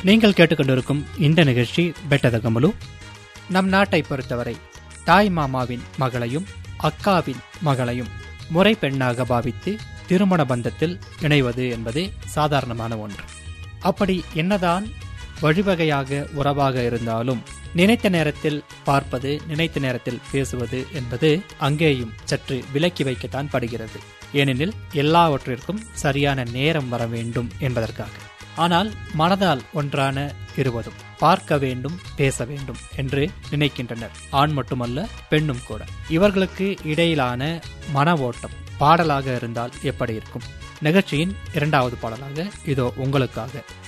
நீங்கள் கேட்டுக்கொண்டிருக்கும் இந்த நிகழ்ச்சி பெட்டதகமுலு நம் நாட்டை பொறுத்தவரை தாய் மாமாவின் மகளையும் அக்காவின் மகளையும் முறை பெண்ணாக பாவித்து திருமண பந்தத்தில் இணைவது என்பது சாதாரணமான ஒன்று அப்படி என்னதான் வழிவகையாக உறவாக இருந்தாலும் நினைத்த நேரத்தில் பார்ப்பது நினைத்த நேரத்தில் பேசுவது என்பது அங்கேயும் சற்று விலக்கி வைக்கத்தான் படுகிறது ஏனெனில் எல்லாவற்றிற்கும் சரியான நேரம் வர வேண்டும் என்பதற்காக ஆனால் மனதால் ஒன்றான இருவதும் பார்க்க வேண்டும் பேச வேண்டும் என்று நினைக்கின்றனர் ஆண் மட்டுமல்ல பெண்ணும் கூட இவர்களுக்கு இடையிலான மன ஓட்டம் பாடலாக இருந்தால் எப்படி இருக்கும் நிகழ்ச்சியின் இரண்டாவது பாடலாக இதோ உங்களுக்காக